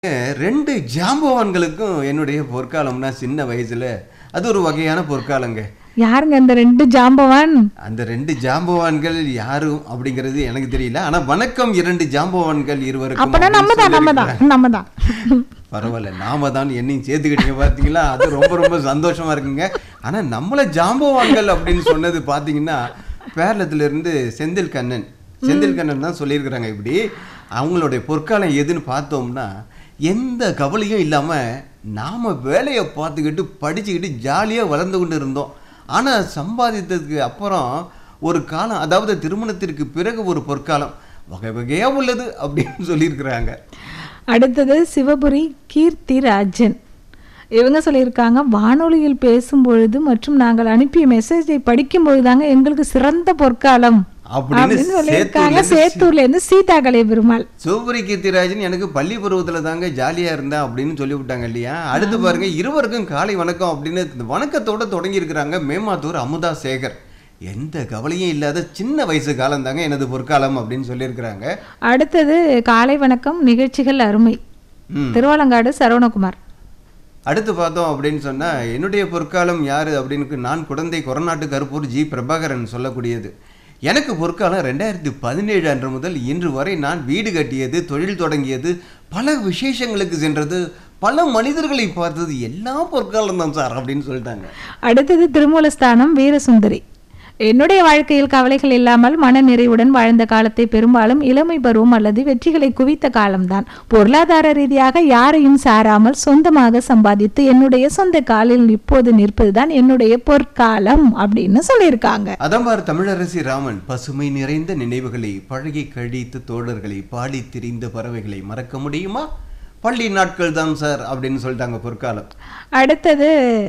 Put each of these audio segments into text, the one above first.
ரெண்டு ஜாம்பவான்களுக்கும் என்னுடைய பொற்காலம்னா சின்ன வயசுல அது ஒரு வகையான பொற்காலங்க யாருங்க இந்த ரெண்டு ஜாம்பவான் அந்த ரெண்டு ஜாம்பவான்கள் யாரும் அப்படிங்கிறது எனக்கு தெரியல ஆனா வணக்கம் இரண்டு ஜாம்பவான்கள் இருவருக்கும் அப்பனா நம்ம தான் நம்ம அப்படின்னு தான் நம்ம தான் பரவாயில்ல நாம தான் என்னையும் சேர்த்துக்கிட்டீங்க பார்த்தீங்களா அது ரொம்ப ரொம்ப சந்தோஷமா இருக்குங்க ஆனா நம்மள ஜாம்பவான்கள் அப்படின்னு சொன்னது பார்த்தீங்கன்னா பேரளத்துல இருந்து செந்தில் கண்ணன் செந்தில் கண்ணன் தான் சொல்லியிருக்கிறாங்க இப்படி அவங்களுடைய பொற்காலம் எதுன்னு பார்த்தோம்னா எந்த கவலையும் இல்லாம நாம வேலையை பார்த்துக்கிட்டு படிச்சுக்கிட்டு ஜாலியா வளர்ந்து கொண்டு இருந்தோம் ஆனா சம்பாதித்ததுக்கு அப்புறம் ஒரு காலம் அதாவது திருமணத்திற்கு பிறகு ஒரு பொற்காலம் வகை வகையா உள்ளது அப்படின்னு சொல்லியிருக்கிறாங்க அடுத்தது சிவபுரி கீர்த்தி ராஜன் இவங்க சொல்லியிருக்காங்க வானொலியில் பேசும் பொழுது மற்றும் நாங்கள் அனுப்பிய மெசேஜை படிக்கும் பொழுது தாங்க எங்களுக்கு சிறந்த பொற்காலம் அப்படின்னு அப்படின்னு சொல்லியிருக்காங்க சேத்தூர்ல இருந்து சேத்தூர்ல இருந்து சீதா கலை பெருமாள் சிவபுரி கீர்த்திராஜன் எனக்கு பள்ளி பருவத்துல தாங்க ஜாலியா இருந்தேன் அப்படின்னு சொல்லி விட்டாங்க இல்லையா அடுத்து பாருங்க இருவருக்கும் காலை வணக்கம் அப்படின்னு இந்த வணக்கத்தோட தொடங்கி இருக்கிறாங்க மேமாத்தூர் அமுதா சேகர் எந்த கவலையும் இல்லாத சின்ன வயசு காலம் தாங்க எனது பொற்காலம் அப்படின்னு சொல்லியிருக்கிறாங்க அடுத்தது காலை வணக்கம் நிகழ்ச்சிகள் அருமை ம். திருவாலங்காடு சரவணகுமார் அடுத்து பார்த்தோம் அப்படின்னு சொன்னா என்னுடைய பொற்காலம் யாரு அப்படின்னு நான் குழந்தை கொரநாட்டு கருப்பூர் ஜி பிரபாகரன் சொல்லக்கூடியது எனக்கு பொற்காலம் ரெண்டாயிரத்தி பதினேழு அன்று முதல் இன்று வரை நான் வீடு கட்டியது தொழில் தொடங்கியது பல விசேஷங்களுக்கு சென்றது பல மனிதர்களை பார்த்தது எல்லாம் பொற்காலம் தான் சார் அப்படின்னு சொல்லிட்டாங்க அடுத்தது திருமூலஸ்தானம் வீரசுந்தரி என்னுடைய வாழ்க்கையில் கவலைகள் இல்லாமல் மன நிறைவுடன் வாழ்ந்த காலத்தை பெரும்பாலும் இளமை பருவம் அல்லது வெற்றிகளை குவித்த காலம்தான் பொருளாதார ரீதியாக யாரையும் சாராமல் சொந்தமாக சம்பாதித்து என்னுடைய சொந்த காலில் இப்போது நிற்பதுதான் என்னுடைய பொற்காலம் அப்படின்னு சொல்லியிருக்காங்க அதம்பார் தமிழரசி ராமன் பசுமை நிறைந்த நினைவுகளை பழகி கழித்த தோழர்களை பாடி திரிந்த பறவைகளை மறக்க முடியுமா பள்ளி நாட்கள் தான் சார் அப்படின்னு சொல்லிட்டாங்க பொற்காலம் அடுத்தது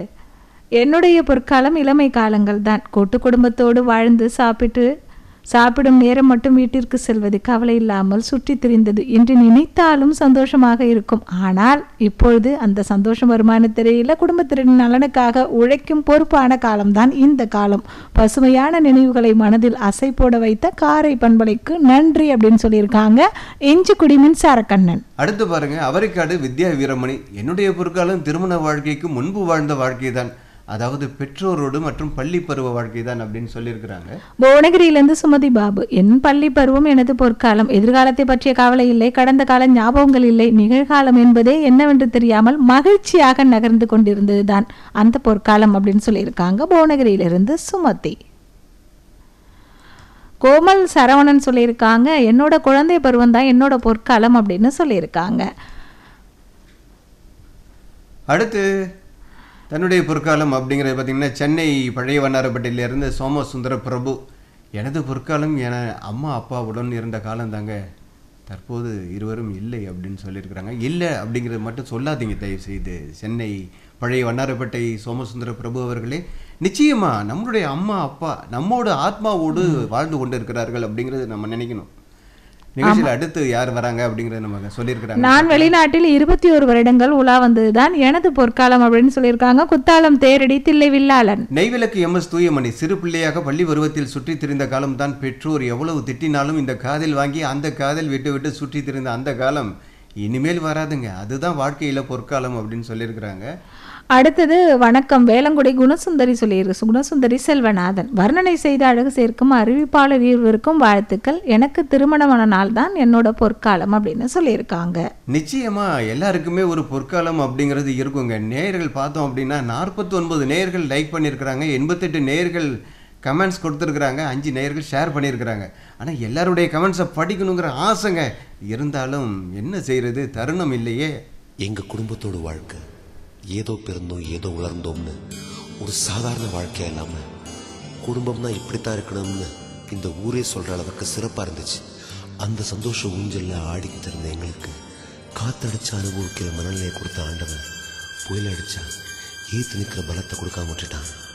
என்னுடைய பொற்காலம் இளமை காலங்கள் தான் கூட்டு குடும்பத்தோடு வாழ்ந்து சாப்பிட்டு சாப்பிடும் நேரம் மட்டும் வீட்டிற்கு செல்வது கவலை இல்லாமல் சுற்றி திரிந்தது என்று நினைத்தாலும் சந்தோஷமாக இருக்கும் ஆனால் இப்பொழுது அந்த சந்தோஷம் வருமானத்திரையில் குடும்பத்தினரின் நலனுக்காக உழைக்கும் பொறுப்பான காலம்தான் இந்த காலம் பசுமையான நினைவுகளை மனதில் அசை போட வைத்த காரை பண்பலைக்கு நன்றி அப்படின்னு சொல்லியிருக்காங்க இஞ்சிக்குடி மின்சாரக்கண்ணன் அடுத்து பாருங்க அவரைக்காடு வித்யா வீரமணி என்னுடைய பொற்காலம் திருமண வாழ்க்கைக்கு முன்பு வாழ்ந்த வாழ்க்கை தான் அதாவது பெற்றோரோடு மற்றும் பள்ளி பருவ வாழ்க்கை தான் அப்படின்னு சொல்லியிருக்கிறாங்க புவனகிரியிலிருந்து சுமதி பாபு என் பள்ளி பருவம் எனது பொற்காலம் எதிர்காலத்தை பற்றிய கவலை இல்லை கடந்த கால ஞாபகங்கள் இல்லை நிகழ்காலம் என்பதே என்னவென்று தெரியாமல் மகிழ்ச்சியாக நகர்ந்து கொண்டிருந்ததுதான் அந்த பொற்காலம் அப்படின்னு சொல்லியிருக்காங்க புவனகிரியிலிருந்து சுமதி கோமல் சரவணன் சொல்லியிருக்காங்க என்னோட குழந்தை பருவம் தான் என்னோட பொற்காலம் அப்படின்னு சொல்லியிருக்காங்க அடுத்து தன்னுடைய பொற்காலம் அப்படிங்கிறது பார்த்தீங்கன்னா சென்னை பழைய வண்ணாரப்பட்டியிலிருந்து சோமசுந்தர பிரபு எனது பொற்காலம் என அம்மா அப்பாவுடன் இருந்த காலம் தாங்க தற்போது இருவரும் இல்லை அப்படின்னு சொல்லியிருக்கிறாங்க இல்லை அப்படிங்கிறது மட்டும் சொல்லாதீங்க தயவு செய்து சென்னை பழைய வண்ணாரப்பேட்டை சோமசுந்தர பிரபு அவர்களே நிச்சயமா நம்மளுடைய அம்மா அப்பா நம்மோட ஆத்மாவோடு வாழ்ந்து கொண்டு இருக்கிறார்கள் அப்படிங்கிறது நம்ம நினைக்கணும் நிகழ்ச்சியில் அடுத்து யார் வராங்க அப்படிங்கிறத நம்ம சொல்லியிருக்கிறாங்க நான் வெளிநாட்டில் இருபத்தி ஒரு வருடங்கள் உலா வந்ததுதான் எனது பொற்காலம் அப்படின்னு சொல்லியிருக்காங்க குத்தாலம் தேரடி தில்லை வில்லாளன் நெய்விளக்கு எம் எஸ் தூயமணி சிறு பிள்ளையாக பள்ளி பருவத்தில் சுற்றித் திரிந்த காலம்தான் பெற்றோர் எவ்வளவு திட்டினாலும் இந்த காதில் வாங்கி அந்த காதில் விட்டு விட்டு சுற்றித் திரிந்த அந்த காலம் இனிமேல் வராதுங்க அதுதான் வாழ்க்கையில பொற்காலம் அப்படின்னு சொல்லியிருக்கிறாங்க அடுத்தது வணக்கம் வேளங்குடி குணசுந்தரி சொல்லியிருக்கு குணசுந்தரி செல்வநாதன் வர்ணனை செய்து அழகு சேர்க்கும் அறிவிப்பாளர் இருவருக்கும் வாழ்த்துக்கள் எனக்கு திருமணமான நாள் தான் என்னோட பொற்காலம் அப்படின்னு சொல்லியிருக்காங்க நிச்சயமா எல்லாருக்குமே ஒரு பொற்காலம் அப்படிங்கிறது இருக்குங்க நேயர்கள் பார்த்தோம் அப்படின்னா நாற்பத்தி ஒன்பது நேயர்கள் லைக் பண்ணியிருக்கிறாங்க எண்பத்தெட்டு நேயர்கள் கமெண்ட்ஸ் கொடுத்துருக்குறாங்க அஞ்சு நேயர்கள் ஷேர் பண்ணியிருக்கிறாங்க ஆனால் எல்லாருடைய கமெண்ட்ஸை படிக்கணுங்கிற ஆசைங்க இருந்தாலும் என்ன செய்யறது தருணம் இல்லையே எங்க குடும்பத்தோட வாழ்க்கை ஏதோ பிறந்தோம் ஏதோ வளர்ந்தோம்னு ஒரு சாதாரண வாழ்க்கையா இல்லாம குடும்பம்னா இப்படித்தான் இருக்கணும்னு இந்த ஊரே சொல்ற அளவுக்கு சிறப்பா இருந்துச்சு அந்த சந்தோஷ ஊஞ்சல்ல ஆடிக்கிட்டு இருந்த எங்களுக்கு காத்தடிச்சு அனுபவிக்கிற மனநிலையை கொடுத்த ஆண்டவன் புயல் அடிச்சா ஏத்து நிக்கிற பலத்தை கொடுக்காம விட்டுட்டான்